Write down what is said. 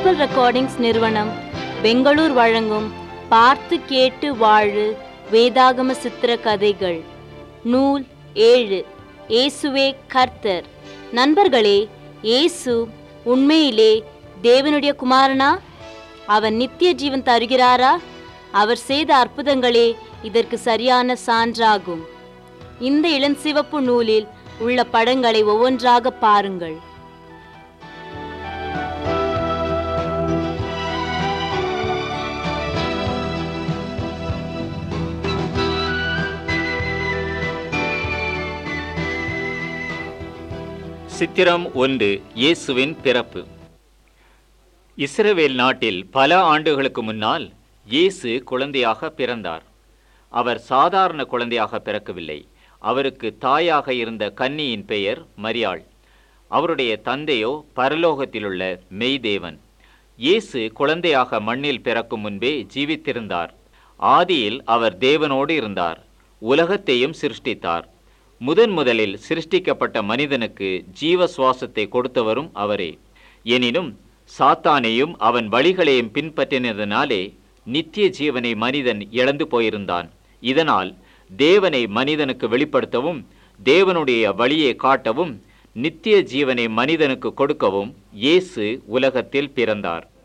gospel recordings நிறுவனம் பெங்களூர் வழங்கும் பார்த்து கேட்டு வாழு வேதாகம சித்திர கதைகள் நூல் ஏழு இயேசுவே கர்த்தர் நண்பர்களே இயேசு உண்மையிலே தேவனுடைய குமாரனா அவர் நித்திய ஜீவன் தருகிறாரா அவர் செய்த அற்புதங்களே இதற்கு சரியான சான்றாகும் இந்த இளஞ்சிவப்பு நூலில் உள்ள படங்களை ஒவ்வொன்றாக பாருங்கள் சித்திரம் ஒன்று இயேசுவின் பிறப்பு இஸ்ரவேல் நாட்டில் பல ஆண்டுகளுக்கு முன்னால் இயேசு குழந்தையாக பிறந்தார் அவர் சாதாரண குழந்தையாக பிறக்கவில்லை அவருக்கு தாயாக இருந்த கன்னியின் பெயர் மரியாள் அவருடைய தந்தையோ பரலோகத்திலுள்ள மெய்தேவன் இயேசு குழந்தையாக மண்ணில் பிறக்கும் முன்பே ஜீவித்திருந்தார் ஆதியில் அவர் தேவனோடு இருந்தார் உலகத்தையும் சிருஷ்டித்தார் முதன் முதலில் சிருஷ்டிக்கப்பட்ட மனிதனுக்கு ஜீவ சுவாசத்தை கொடுத்தவரும் அவரே எனினும் சாத்தானையும் அவன் வழிகளையும் பின்பற்றினதினாலே நித்திய ஜீவனை மனிதன் இழந்து போயிருந்தான் இதனால் தேவனை மனிதனுக்கு வெளிப்படுத்தவும் தேவனுடைய வழியை காட்டவும் நித்திய ஜீவனை மனிதனுக்கு கொடுக்கவும் இயேசு உலகத்தில் பிறந்தார்